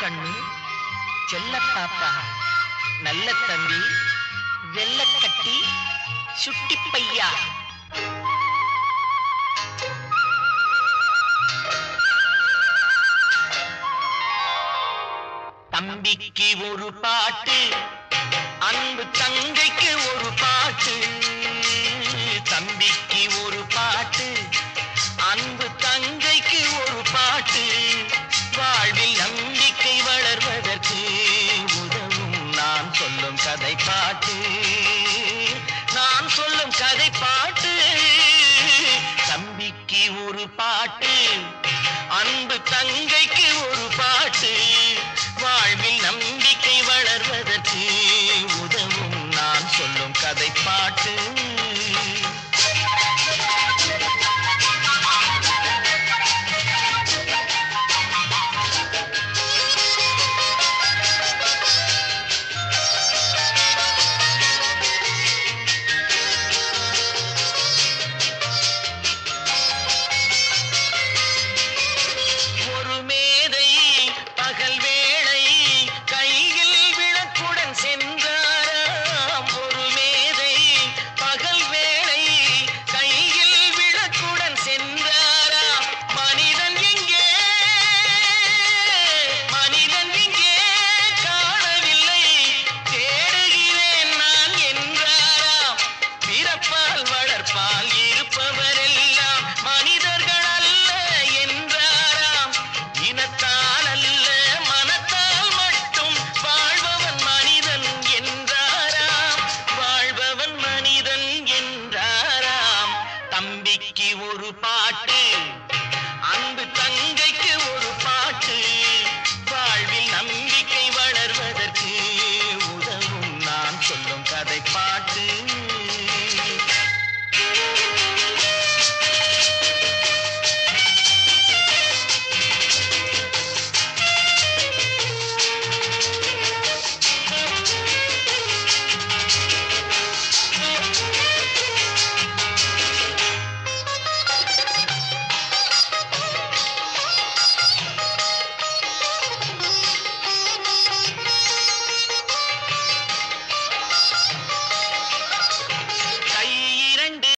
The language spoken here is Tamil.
கண்ணு செல்ல பாப்பா நல்ல தம்பி வெள்ளக்கட்டி சுட்டி பையா தம்பிக்கு ஒரு பாட்டு அன்பு தங்கைக்கு ஒரு பாட்டு தம்பிக்கு ஒரு பாட்டு அன்பு தங்கைக்கு ஒரு பாட்டு வாழ்வில் நம்பிக்கை வளர்வதற்கு உதவும் நான் சொல்லும் கதை பாட்டு நான் சொல்லும் கதை பாட்டு தம்பிக்கு ஒரு பாட்டு அன்பு தங்கை